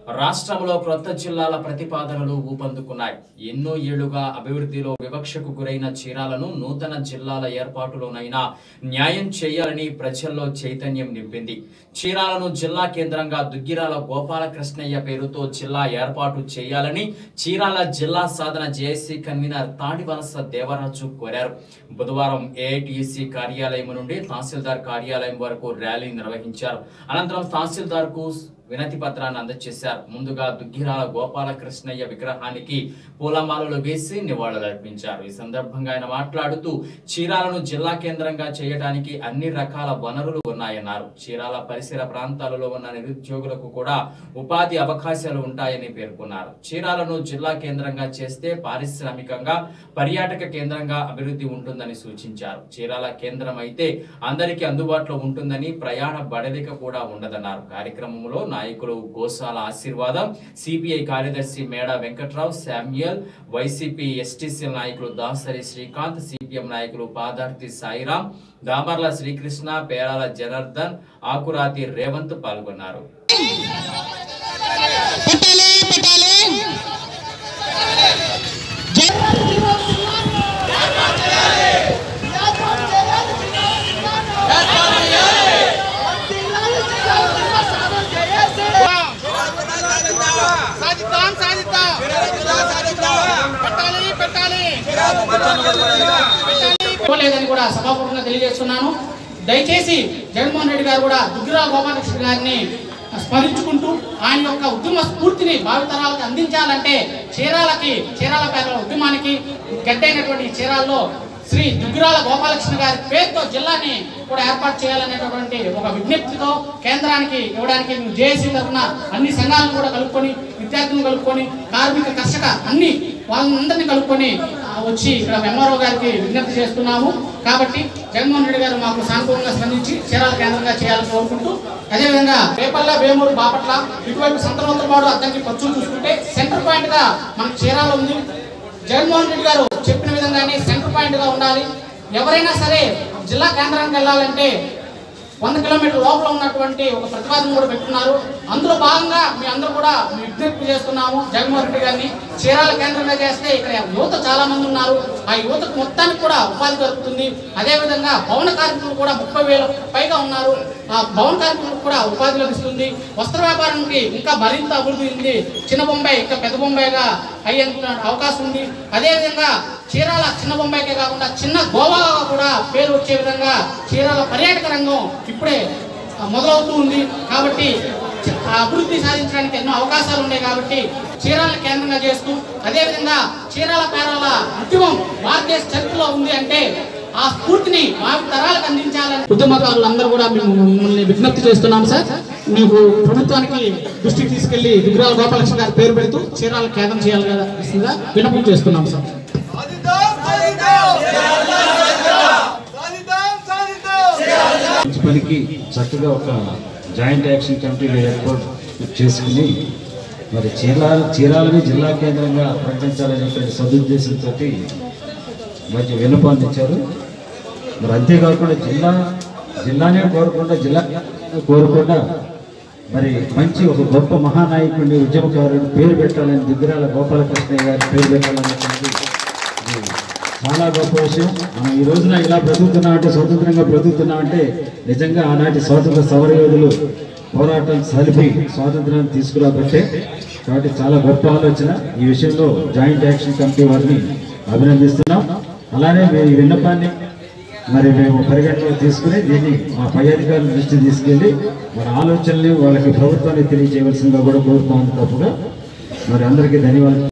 రాష్ట్రంలో క్రొత్త జిల్లాల ప్రతిపాదనలు ఊపందుకున్నాయి ఎన్నో ఏళ్లుగా అభివృద్ధిలో వివక్షకు గురైన చీరాలను నూతన జిల్లాల ఏర్పాటులోనైనా న్యాయం చేయాలని ప్రజల్లో చైతన్యం నింపింది చీరాలను జిల్లా కేంద్రంగా దుగ్గిరాల గోపాలకృష్ణయ్య పేరుతో జిల్లా ఏర్పాటు చేయాలని చీరాల జిల్లా సాధన జేఏసీ కన్వీనర్ తాడివలస దేవరాజు కోరారు బుధవారం ఏఐటిసి కార్యాలయం నుండి తహసీల్దార్ కార్యాలయం వరకు ర్యాలీ నిర్వహించారు అనంతరం తహసీల్దార్ కు వినతి పత్రాన్ని అందజేశారు ముందుగా దుగ్గిరాల గోపాలకృష్ణయ్య విగ్రహానికి పూలమాలలు వేసి నివాళులర్పించారు ఈ సందర్భంగా ఆయన మాట్లాడుతూ చీరాలను జిల్లా కేంద్రంగా చేయడానికి అన్ని రకాల వనరులు ఉన్నాయన్నారు చీరాల పరిసర ప్రాంతాలలో ఉన్న నిరుద్యోగులకు కూడా ఉపాధి అవకాశాలు ఉంటాయని పేర్కొన్నారు చీరాలను జిల్లా కేంద్రంగా చేస్తే పారిశ్రామికంగా పర్యాటక కేంద్రంగా అభివృద్ధి ఉంటుందని సూచించారు చీరాల కేంద్రం అయితే అందరికీ అందుబాటులో ఉంటుందని ప్రయాణ బడలిక కూడా ఉండదన్నారు కార్యక్రమంలో నాయకులు గోసాల ఆశీర్వాదం సిపిఐ కార్యదర్శి మేడ వెంకట్రావు శామ్యుయల్ వైసీపీ ఎస్టీసీ నాయకులు దాసరి శ్రీకాంత్ సిపిఎం నాయకులు పాదార్తి సాయిరాం దామర్ల శ్రీకృష్ణ పేరాల జనార్దన్ ఆకురాతి రేవంత్ పాల్గొన్నారు పెట్టాలి పెట్టాలి సాధిద్దాం సాధిద్దాం పెట్టాలి పెట్టాలి లేదని కూడా సభాపూర్వకంగా తెలియజేస్తున్నాను దయచేసి జగన్మోహన్ రెడ్డి గారు కూడా దుగ్గిరాల గోపాలకృష్ణ గారిని స్మరించుకుంటూ ఆయన యొక్క ఉద్యమ స్ఫూర్తిని భావితరాలకు అందించాలంటే చీరాలకి చీరాల పేదల ఉద్యమానికి గడ్డైనటువంటి ఈ చీరాల్లో శ్రీ దుగ్గిరాల గోపాలకృష్ణ గారి పేరుతో జిల్లాని కూడా ఏర్పాటు చేయాలనేటటువంటి ఒక విజ్ఞప్తితో కేంద్రానికి ఇవ్వడానికి మేము జేఏసీ తరఫున అన్ని సంఘాలను కూడా కలుపుకొని విద్యార్థులను కలుపుకొని కార్మిక కర్షక అన్ని వాళ్ళందరినీ కలుపుకొని ఆ, వచ్చి ఇక్కడ ఎంఆర్ఓ గారికి విజ్ఞప్తి చేస్తున్నాము కాబట్టి జగన్మోహన్ రెడ్డి గారు మాకు సానుకూలంగా స్పందించి చీరాల కేంద్రంగా చేయాలని కోరుకుంటూ అదేవిధంగా రేపల్ల వేమూరు బాపట్ల ఇటువైపు సంతనోత్తరపాడు అద్దంకి ఖర్చు చూసుకుంటే సెంటర్ పాయింట్ గా మనకు చీరాల ఉంది జగన్మోహన్ రెడ్డి గారు చెప్పిన విధంగానే సెంటర్ పాయింట్ గా ఉండాలి ఎవరైనా సరే జిల్లా కేంద్రానికి వెళ్ళాలంటే వంద కిలోమీటర్ లోపల ఉన్నటువంటి ఒక ప్రతిపాదన కూడా పెట్టుకున్నారు అందులో భాగంగా మీ అందరూ కూడా మీ విజ్ఞప్తి చేస్తున్నాము జగన్మోహన్ రెడ్డి గారిని చీరాల కేంద్రంగా చేస్తే ఇక్కడ యువత చాలా మంది ఉన్నారు ఆ యువతకు మొత్తానికి కూడా ఉపాధి దొరుకుతుంది అదేవిధంగా భవన కార్మికులు కూడా ముప్పై వేల పైగా ఉన్నారు ఆ భవన కార్మికులకు కూడా ఉపాధి లభిస్తుంది వస్త్ర వ్యాపారానికి ఇంకా మరింత అభివృద్ధి ఉంది చిన్న బొంబాయి ఇంకా పెద్ద బొంబాయిగా అయ్యేందుకు అవకాశం ఉంది అదేవిధంగా చీరాల చిన్న బొంబాయికే కాకుండా చిన్న గోవాగా కూడా పేరు వచ్చే విధంగా చీరాల పర్యాటక రంగం ఇప్పుడే ఆ, మొదలవుతూ ఉంది కాబట్టి చ- ఆ అభివృద్ధి సాధించడానికి ఎన్నో అవకాశాలు ఉన్నాయి కాబట్టి చీరాల కేంద్రంగా చేస్తూ అదేవిధంగా చీరాల పేరాల ఉద్యమం భారతదేశ చరిత్రలో ఉంది అంటే ఆ స్ఫూర్తిని భావి తరాలకు అందించాలని ఉద్యమకారులందరూ కూడా మేము మిమ్మల్ని విజ్ఞప్తి చేస్తున్నాం సార్ మీకు ప్రభుత్వానికి దృష్టికి తీసుకెళ్లి విగ్రహాల గోపాలకృష్ణ గారి పేరు పెడుతూ చీరాల కేంద్రం చేయాలి కదా ఇస్తుందిగా విన్నపం చేస్తున్నాం సార్ సాధిద్దాం సాధిద్దాం సాధిద్దాం సాధిద్దాం మున్సిపల్కి చక్కగా ఒక జాయింట్ యాక్షన్ కమిటీలు ఏర్పాటు చేసుకుని మరి చీరాల చీరాలని జిల్లా కేంద్రంగా ప్రకటించాలనేటువంటి సదుద్దేశంతో మంచి విన్నపాన్ని ఇచ్చారు మరి అంతేకాకుండా జిల్లా జిల్లానే కోరకుండా జిల్లా కోరకుండా మరి మంచి ఒక గొప్ప మహానాయకుడిని ఉద్యమకారుని పేరు పెట్టాలని దిగ్గరాల గోపాలకృష్ణయ్య గారి పేరు పెట్టాలనేటువంటి ఇది చాలా గొప్ప విషయం మనం ఈ రోజున ఇలా బ్రతుకుతున్నామంటే స్వతంత్రంగా బ్రతుకుతున్నామంటే నిజంగా ఆనాటి స్వాతంత్ర సమరయోధులు పోరాటం సలిపి స్వాతంత్రాన్ని తీసుకురాబట్టే కాబట్టి చాలా గొప్ప ఆలోచన ఈ విషయంలో జాయింట్ యాక్షన్ కమిటీ వారిని అభినందిస్తున్నాం అలానే మీ ఈ విన్నపాన్ని మరి మేము పరిగణలో తీసుకుని దీన్ని మా పై అధికారుల దృష్టి తీసుకెళ్ళి మన ఆలోచనలు వాళ్ళకి ప్రభుత్వానికి తెలియజేయవలసిందిగా కూడా కోరుతాం తప్పుగా మరి అందరికీ ధన్యవాదాలు